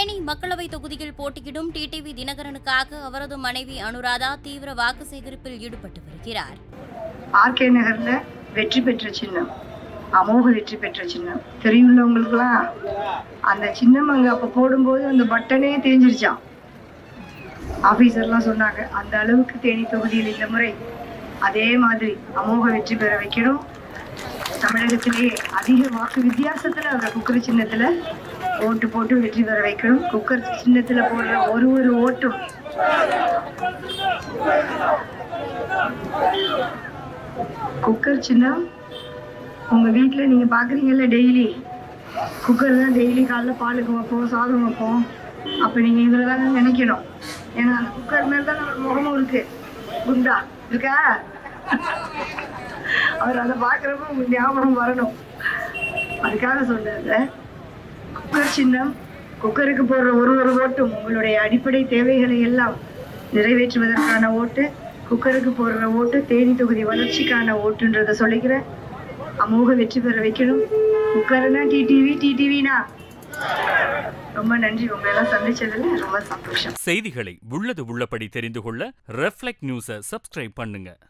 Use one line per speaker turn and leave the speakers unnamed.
தேனி மக்களவை தொகுதியில் போட்டியிடும் டிடிவி தினகரனுக்காக அவரது மனைவி அனுராதா தீவிர வாக்கு சேகரிப்பில் ஈடுபட்டு வருகிறார்
ஆர்கே நகர்ல வெற்றி பெற்ற சின்னம் அமோக வெற்றி பெற்ற சின்னம் தெரியுள்ளவங்களுக்குலாம் அந்த சின்னம் அங்க அப்ப போடும்போது அந்த பட்டனே தேஞ்சிருச்சான் ஆபீசர்லாம் சொன்னாங்க அந்த அளவுக்கு தேனி தொகுதியில் இந்த முறை அதே மாதிரி அமோக வெற்றி பெற வைக்கணும் தமிழகத்திலேயே அதிக வாக்கு வித்தியாசத்துல அவரை குக்கர் சின்னத்துல ஓட்டு போட்டு வெற்றி பெற வைக்கணும் குக்கர் சின்னத்துல போடுற ஒரு ஒரு ஓட்டும் குக்கர் சின்னம் உங்க வீட்ல நீங்க பாக்குறீங்கல்ல டெய்லி குக்கர் தான் டெய்லி காலைல பாலுக்கு வைப்போம் சாதம் வைப்போம் அப்ப நீங்க இதுல தான் நினைக்கணும் ஏன்னா அந்த குக்கர் மேல தான் நம்ம முகமும் இருக்கு குண்டா இருக்கா அவர் அதை பாக்குறப்ப உங்களுக்கு ஞாபகம் வரணும் அதுக்காக சொல்றது குக்கர் சின்னம் குக்கருக்கு போடுற ஒரு ஒரு ஓட்டும் உங்களுடைய அடிப்படை தேவைகளை எல்லாம் நிறைவேற்றுவதற்கான ஓட்டு குக்கருக்கு போடுற ஓட்டு தேனி தொகுதி வளர்ச்சிக்கான ஓட்டுன்றதை சொல்லிக்கிறேன் அமோக வெற்றி பெற வைக்கணும் குக்கர்னா டிடிவி டிடிவினா ரொம்ப நன்றி உங்களை எல்லாம் சந்திச்சதுல ரொம்ப சந்தோஷம்
செய்திகளை உள்ளது உள்ளபடி தெரிந்து கொள்ள ரெஃப்ளெக்ட் நியூஸை சப்ஸ்கிரைப் பண்ணுங்க